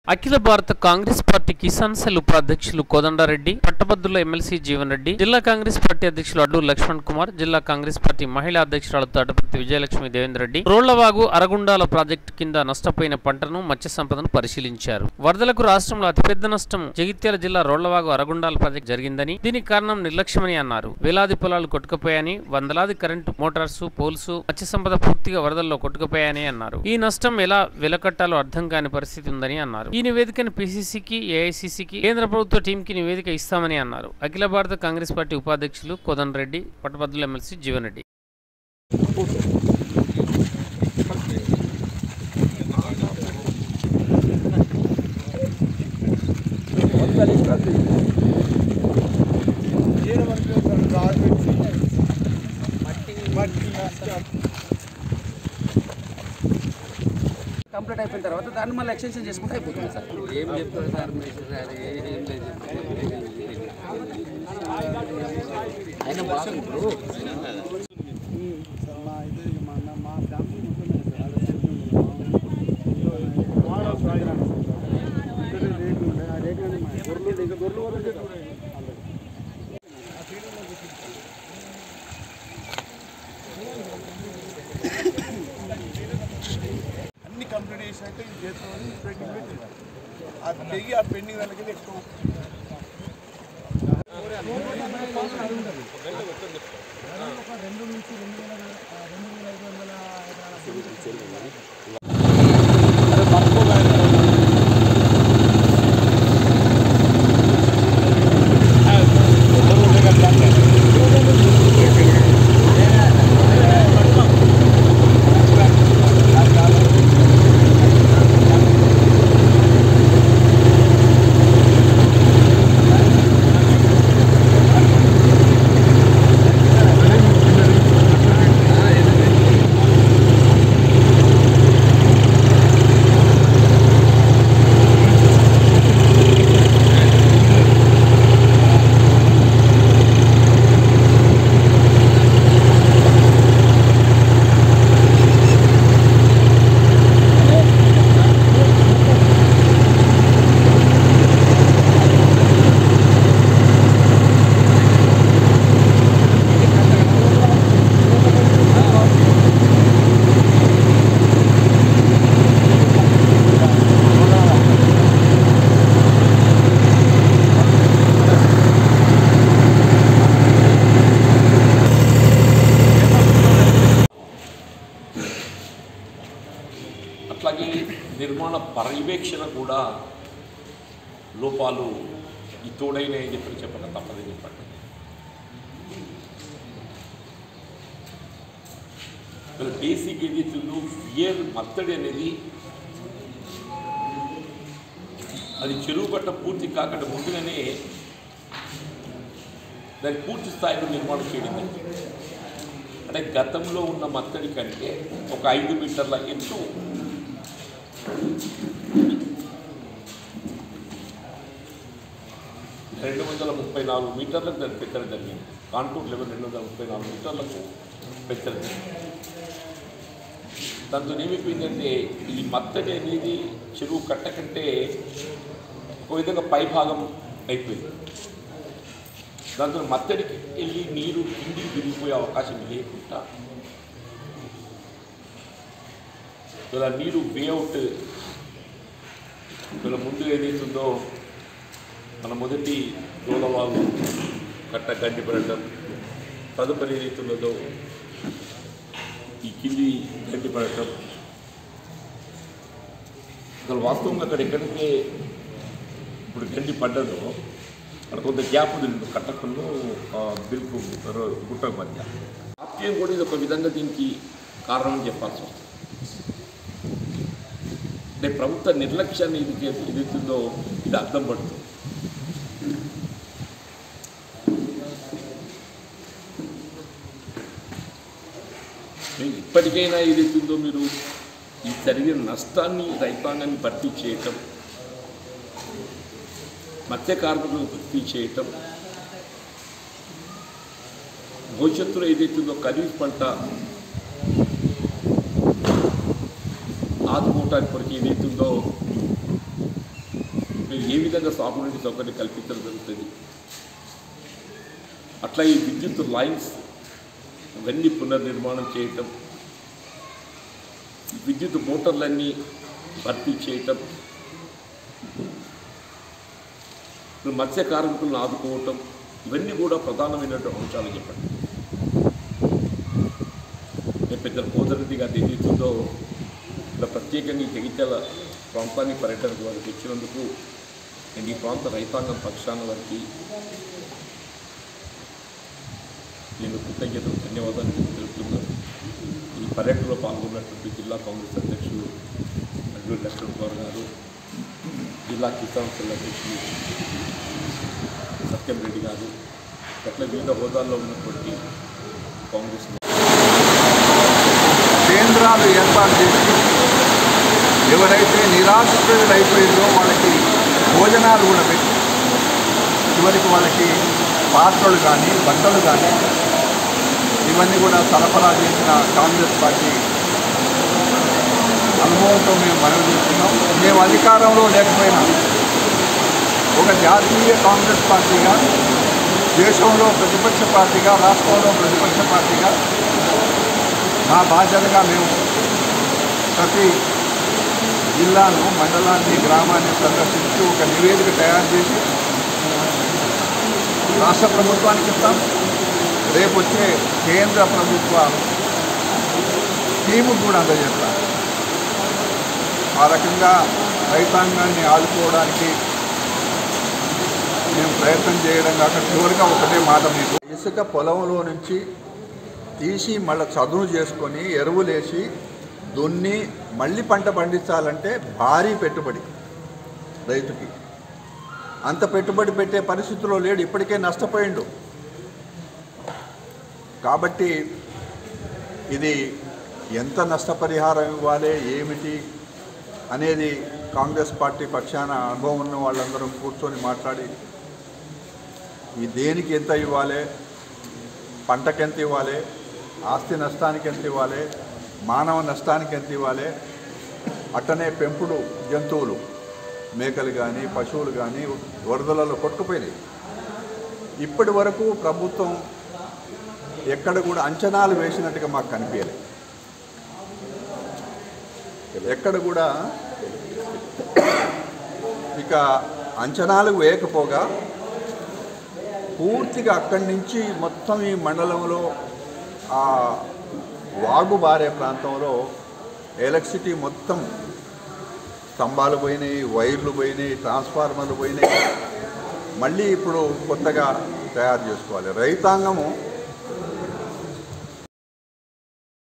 అఖిల భారత Congress party Kisan cell ఉపాధ్యక్షులు కోదండారెడ్డి పట్టభద్రుల ఎమ్మెల్సీ జీవన్ రెడ్డి జిల్లా కాంగ్రెస్ పార్టీ అధ్యక్షులు అడ్డూరు లక్ష్మణ్ కుమార్ జిల్లా కాంగ్రెస్ పార్టీ మహిళా అధ్యక్షురాలు తాటపర్తి విజయలక్ష్మి దేవేందర్ రెడ్డి రోళ్లవాగు అరగుండాల ప్రాజెక్టు కింద నష్టపోయిన పంటను మత్స్య సంపదను పరిశీలించారు వరదలకు రాష్ట్రంలో అతిపెద్ద నష్టం జగిత్యాల జిల్లా రోళ్లవాగు అరగుండాల ప్రాజెక్టు జరిగిందని దీనికి కారణం నిర్లక్ష్యమని అన్నారు వేలాది పొలాలు కొట్టుకుపోయాయని వందలాది కరెంటు మోటార్స్ పోల్స్ మత్స్య సంపద పూర్తిగా వరదల్లో కొట్టుకుపోయాయని అన్నారు ఈ నష్టం ఎలా వెలకట్టాలో అర్థం కాని పరిస్థితి ఉందని అన్నారు ఈ నివేదికను పిసిసికి ఏఐసిసికి కేంద్ర ప్రభుత్వ టీంకి నివేదిక ఇస్తామని అన్నారు అఖిల భారత కాంగ్రెస్ పార్టీ ఉపాధ్యక్షులు కోదన్ రెడ్డి పట్టభద్రుల ఎమ్మెల్సీ జీవన్ రెడ్డి కంప్లీట్ అయిపోయిన తర్వాత దాన్ని మళ్ళీ ఎక్స్టెన్షన్ చేసుకుంటే అయిపోతుంది సార్ ఏం చెప్తారు సార్ మీరు సార్ ఏం లేదు ఆయన బాగా ఇప్పుడు అన్ని కంప్లీట్ చేసినాక ఇది చేస్తామని పెండింగ్ పెట్టింది అది తెగి ఆ పెండింగ్ దానికి ఎక్కువ అట్లాగే నిర్మాణ పర్యవేక్షణ కూడా లోపాలు ఈ తోడైన అని చెప్పి చెప్పక తప్పదని చెప్పండి మరి బేసిక్ ఏదైతుందో ఫియర్ మత్తడి అనేది అది చెరువు కట్ట పూర్తి కాకుండా ముందుగానే దాన్ని పూర్తి స్థాయిలో నిర్మాణం చేయడం జరిగింది అంటే గతంలో ఉన్న మత్తడి కంటే ఒక ఐదు మీటర్ల ఎత్తు రెండు వందల ముప్పై నాలుగు మీటర్లకు దాన్ని పెంచడం జరిగింది కాంటూర్ లెవెల్ రెండు వందల ముప్పై నాలుగు మీటర్లకు పెంచడం జరిగింది దాంతో ఏమైపోయిందంటే ఈ మత్తడి అనేది చెరువు కట్ట కంటే ఒక విధంగా పైభాగం అయిపోయింది దాంతో మత్తడికి వెళ్ళి నీరు కిందికి విరిగిపోయే అవకాశం లేకుండా ఇలా నీరు వేఅవుట్ ఇలా ముందు ఏదైతుందో మన మొదటి దూలవాగు కట్ట గడ్డి పడటం తదుపరి ఏదైతున్నదో ఈ కింది గడ్డి పడటం అసలు వాస్తవంగా అక్కడ ఎక్కడికే ఇప్పుడు గడ్డి పడ్డదో అక్కడ కొంత గ్యాప్ ఉంది కట్టకుండా బిల్కు గుట్ట మధ్య ఆప్యం కూడా ఇది ఒక విధంగా దీనికి కారణం అని చెప్పాల్సి వస్తుంది అంటే ప్రభుత్వ నిర్లక్ష్యాన్ని ఇది చే- ఏదైతుందో ఇది అర్థం పడుతుంది మీరు ఇప్పటికైనా ఏదైతుందో మీరు ఈ జరిగిన నష్టాన్ని రైతాంగాన్ని భర్తీ చేయటం మత్స్య కార్మికులను భర్తీ చేయటం భవిష్యత్తులో ఏదైతుందో ఖరీఫ్ పంట ఆదుకోవటానికి కొరకు ఏదైతుందో మీరు ఏ విధంగా సాగునీటి సౌకర్యం కల్పించడం జరుగుతుంది అట్లా ఈ విద్యుత్ లైన్స్ అవన్నీ పునర్నిర్మాణం చేయటం విద్యుత్ మోటార్లన్నీ భర్తీ చేయటం ఇప్పుడు మత్స్య కార్మికులను ఆదుకోవటం ఇవన్నీ కూడా ప్రధానమైనటువంటి అంశాలు చెప్పండి నేను పెద్ద కోదరెడ్డి గారు ఏదైతుందో ఇక్కడ ప్రత్యేకంగా ఈ జగిత్యాల ప్రాంతానికి పర్యటనకు వారికి వచ్చినందుకు నేను ఈ ప్రాంత రైతాంగం పక్షాన వారికి నేను కృతజ్ఞతలు ధన్యవాదాలు తెలుపుతున్నాను ఈ పర్యటనలో పాల్గొన్నటువంటి జిల్లా కాంగ్రెస్ అధ్యక్షులు అడ్లూరి లక్ష్మణ్ గౌర్ గారు జిల్లా కిసాన్ సెల్ అధ్యక్షులు సత్యం రెడ్డి గారు అట్లా వివిధ హోదాల్లో ఉన్నటువంటి కాంగ్రెస్ కేంద్రాలు ఏర్పాటు చేసి ఎవరైతే నిరాశ్రయులు అయిపోయిందో వాళ్ళకి భోజనాలు కూడా పెట్టి చివరికి వాళ్ళకి పాత్రలు కానీ బట్టలు కానీ ఇవన్నీ కూడా సరఫరా చేసిన కాంగ్రెస్ పార్టీ అనుభవంతో మేము మనవి చేస్తున్నాం మేము అధికారంలో లేకపోయినా ఒక జాతీయ కాంగ్రెస్ పార్టీగా దేశంలో ప్రతిపక్ష పార్టీగా రాష్ట్రంలో ప్రతిపక్ష పార్టీగా మా బాధ్యతగా మేము ప్రతి జిల్లాను మండలాన్ని గ్రామాన్ని సందర్శించి ఒక నివేదిక తయారు చేసి రాష్ట్ర ప్రభుత్వానికి ఇస్తాం రేపు వచ్చే కేంద్ర ప్రభుత్వ స్కీము కూడా అందజేస్తాం ఆ రకంగా రైతాంగాన్ని ఆదుకోవడానికి మేము ప్రయత్నం చేయడం కాక చివరిగా ఒకటే మాట మీకు ఇసుక పొలంలో నుంచి తీసి మళ్ళీ చదువు చేసుకొని ఎరువులేసి దున్ని మళ్ళీ పంట పండించాలంటే భారీ పెట్టుబడి రైతుకి అంత పెట్టుబడి పెట్టే పరిస్థితిలో లేడు ఇప్పటికే నష్టపోయిండు కాబట్టి ఇది ఎంత నష్టపరిహారం ఇవ్వాలి ఏమిటి అనేది కాంగ్రెస్ పార్టీ పక్షాన అనుభవం ఉన్న వాళ్ళందరం కూర్చొని మాట్లాడి ఈ దేనికి ఎంత ఇవ్వాలి పంటకి ఎంత ఇవ్వాలి ఆస్తి నష్టానికి ఎంత ఇవ్వాలి మానవ నష్టానికి ఎంత ఇవ్వాలి అట్టనే పెంపుడు జంతువులు మేకలు కానీ పశువులు కానీ వరదలలో కొట్టుకుపోయినాయి ఇప్పటి వరకు ప్రభుత్వం ఎక్కడ కూడా అంచనాలు వేసినట్టుగా మాకు కనిపించలేదు ఎక్కడ కూడా ఇక అంచనాలు వేయకపోగా పూర్తిగా అక్కడి నుంచి మొత్తం ఈ మండలంలో ఆ వాగు బారే ప్రాంతంలో ఎలక్ట్రిసిటీ మొత్తం స్తంభాలు పోయినాయి వైర్లు పోయినాయి ట్రాన్స్ఫార్మర్లు పోయినాయి మళ్ళీ ఇప్పుడు కొత్తగా తయారు చేసుకోవాలి రైతాంగము